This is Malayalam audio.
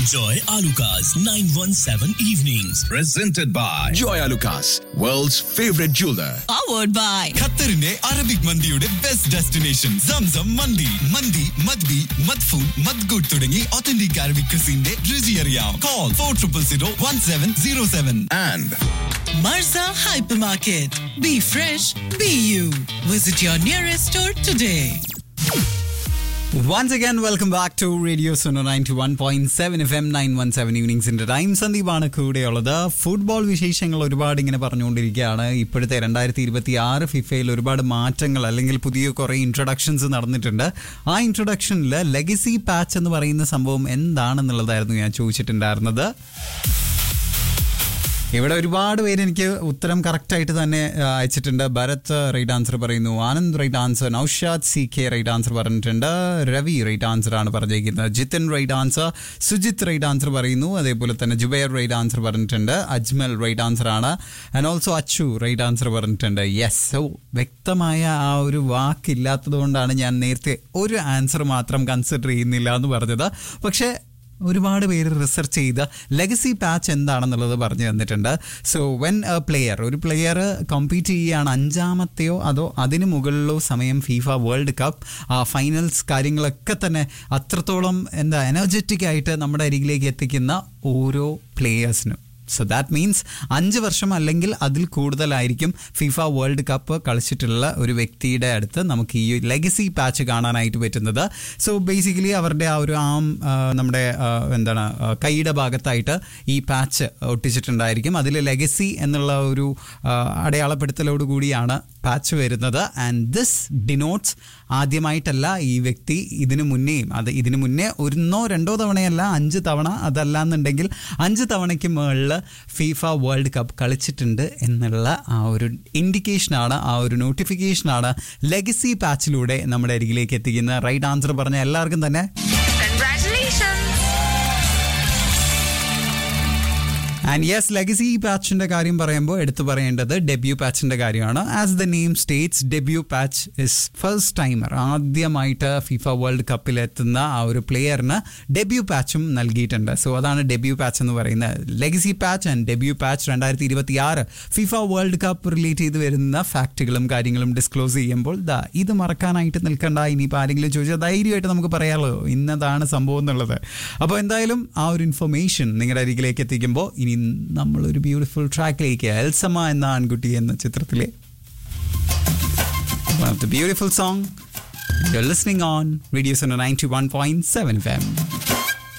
Enjoy Alucard's 917 evenings. presented by Joy Alucas, world's favorite jeweler. powered by ഖത്തറിന്റെ അറബിക് മന്തിയുടെ ബെസ്റ്റ് ഡെസ്റ്റിനേഷൻ സംസം മന്തി മന്തി മദ്ബി മദ്ഫൂൻ മദ്ഗുഡ് തുടങ്ങി ഒത്തന്റിക് അറബിക് ക്രിസിന്റെ രുചി അറിയാം call four triple zero one seven zero seven And Marza Hypermarket. Be fresh, be you. Visit your nearest store today. Once again, welcome back to Radio Suno 91.7 FM 917 ഈവനിങ്സിന്റെ ടൈം സന്ദീപാണ് കൂടെയുള്ളത് ഫുട്ബോൾ വിശേഷങ്ങൾ ഒരുപാട് ഇങ്ങനെ പറഞ്ഞുകൊണ്ടിരിക്കുകയാണ് ഇപ്പോഴത്തെ രണ്ടായിരത്തി ഇരുപത്തി ആറ് ഫിഫയിൽ ഒരുപാട് മാറ്റങ്ങൾ അല്ലെങ്കിൽ പുതിയ കുറേ ഇൻട്രൊഡക്ഷൻസ് നടന്നിട്ടുണ്ട് ആ ഇൻട്രൊഡക്ഷനിൽ ലെഗസി പാച്ച് എന്ന് പറയുന്ന സംഭവം എന്താണെന്നുള്ളതായിരുന്നു ഞാൻ ചോദിച്ചിട്ടുണ്ടായിരുന്നത് ഇവിടെ ഒരുപാട് പേര് എനിക്ക് ഉത്തരം കറക്റ്റ് ആയിട്ട് തന്നെ ആ, അയച്ചിട്ടുണ്ട് ഭരത് റൈറ്റ് ആൻസർ പറയുന്നു Anand right answer Noushad C K right answer പറഞ്ഞിട്ടുണ്ട് രവി റൈറ്റ് ആൻസർ ആണ് പറഞ്ഞിരിക്കുന്നത് Jithin right answer Sujith right answer പറയുന്നു അതേപോലെ തന്നെ ജുബൈർ റൈറ്റ് ആൻസർ പറഞ്ഞിട്ടുണ്ട് അജ്മൽ റൈറ്റ് ആൻസർ ആണ് and also Achu right answer പറഞ്ഞിട്ടുണ്ട് യെസ് സോ വ്യക്തമായ ആ ഒരു വാക്കില്ലാത്തത് കൊണ്ടാണ് ഞാൻ നേരത്തെ ഒരു ആൻസർ മാത്രം കൺസിഡർ ചെയ്യുന്നില്ല എന്ന് പറഞ്ഞത് പക്ഷേ ഒരുപാട് പേര് റിസർച്ച് ചെയ്ത് ലെഗസി പാച്ച് എന്താണെന്നുള്ളത് പറഞ്ഞു തന്നിട്ടുണ്ട് സോ വെൻ എ പ്ലെയർ ഒരു പ്ലെയർ കമ്പീറ്റ് ചെയ്യുകയാണ് അഞ്ചാമത്തെയോ അതോ അതിന് മുകളിലോ സമയം ഫീഫ വേൾഡ് കപ്പ് ഫൈനൽസ് കാര്യങ്ങളൊക്കെ തന്നെ അത്രത്തോളം എന്താ എനർജറ്റിക് ആയിട്ട് നമ്മുടെ അരികിലേക്ക് എത്തിക്കുന്ന ഓരോ പ്ലെയേഴ്സിനും സോ ദാറ്റ് മീൻസ് അഞ്ച് വർഷം അല്ലെങ്കിൽ അതിൽ കൂടുതലായിരിക്കും ഫിഫ വേൾഡ് കപ്പ് കളിച്ചിട്ടുള്ള ഒരു വ്യക്തിയുടെ അടുത്ത് നമുക്ക് ഈ ലെഗസി പാച്ച് കാണാനായിട്ട് പറ്റുന്നത് സോ ബേസിക്കലി അവരുടെ ആ ഒരു ആം ആ, നമ്മുടെ ആ, എന്താണ് ആ, കൈയുടെ ഭാഗത്തായിട്ട് ഈ പാച്ച് ഒട്ടിച്ചിട്ടുണ്ടായിരിക്കും അതിൽ ലെഗസി എന്നുള്ള ഒരു ആ, അടയാളപ്പെടുത്തലോട് കൂടിയാണ് പാച്ച് വരുന്നത് ആൻഡ് ദിസ് ഡിനോട്ട്സ് ആദ്യമായിട്ടല്ല ഈ വ്യക്തി ഇതിനു മുന്നേയും അത് ഇതിനു മുന്നേ ഒന്നോ രണ്ടോ തവണയല്ല അഞ്ച് തവണ അതല്ല എന്നുണ്ടെങ്കിൽ അഞ്ച് തവണയ്ക്ക് മുകളിൽ ഫീഫ വേൾഡ് കപ്പ് കളിച്ചിട്ടുണ്ട് എന്നുള്ള ആ ഒരു ഇൻഡിക്കേഷനാണ് ആ ഒരു നോട്ടിഫിക്കേഷനാണ് ലെഗസി പാച്ചിലൂടെ നമ്മുടെ അരികിലേക്ക് എത്തിക്കുന്ന റൈറ്റ് ആൻസർ പറഞ്ഞ എല്ലാവർക്കും തന്നെ Congratulations! ആൻഡ് യെസ് ലെഗസി പാച്ചിന്റെ കാര്യം പറയുമ്പോൾ എടുത്തു പറയേണ്ടത് ഡെബ്യൂ പാച്ചിന്റെ കാര്യമാണ് as the name states debut patch is first timer ആദ്യമായിട്ട് ഫിഫ വേൾഡ് കപ്പിൽ എത്തുന്ന ആ ഒരു പ്ലെയറിന് ഡെബ്യൂ പാച്ചും നൽകിയിട്ടുണ്ട് സോ അതാണ് ഡെബ്യൂ പാച്ച് എന്ന് പറയുന്നത് legacy patch and debut patch രണ്ടായിരത്തി ഇരുപത്തി ആറ് ഫിഫ വേൾഡ് കപ്പ് റിലേറ്റ് ചെയ്ത് വരുന്ന ഫാക്റ്റുകളും കാര്യങ്ങളും ഡിസ്ക്ലോസ് ചെയ്യുമ്പോൾ ദാ ഇത് മറക്കാനായിട്ട് നിൽക്കണ്ട ഇനിയിപ്പോൾ ആരെങ്കിലും ചോദിച്ചാൽ ധൈര്യമായിട്ട് നമുക്ക് പറയാമല്ലോ ഇന്നതാണ് സംഭവം എന്നുള്ളത് അപ്പോൾ എന്തായാലും ആ ഒരു ഇൻഫർമേഷൻ നിങ്ങളുടെ അരികിലേക്ക് എത്തിക്കുമ്പോൾ ഇനി നമ്മളൊരു ബ്യൂട്ടിഫുൾ ട്രാക്കിലേക്ക് എൽസമ്മ എന്ന ആൺകുട്ടി എന്ന ചിത്രത്തിലെ one of the beautiful song you're listening on Radio Center 91.7 FM.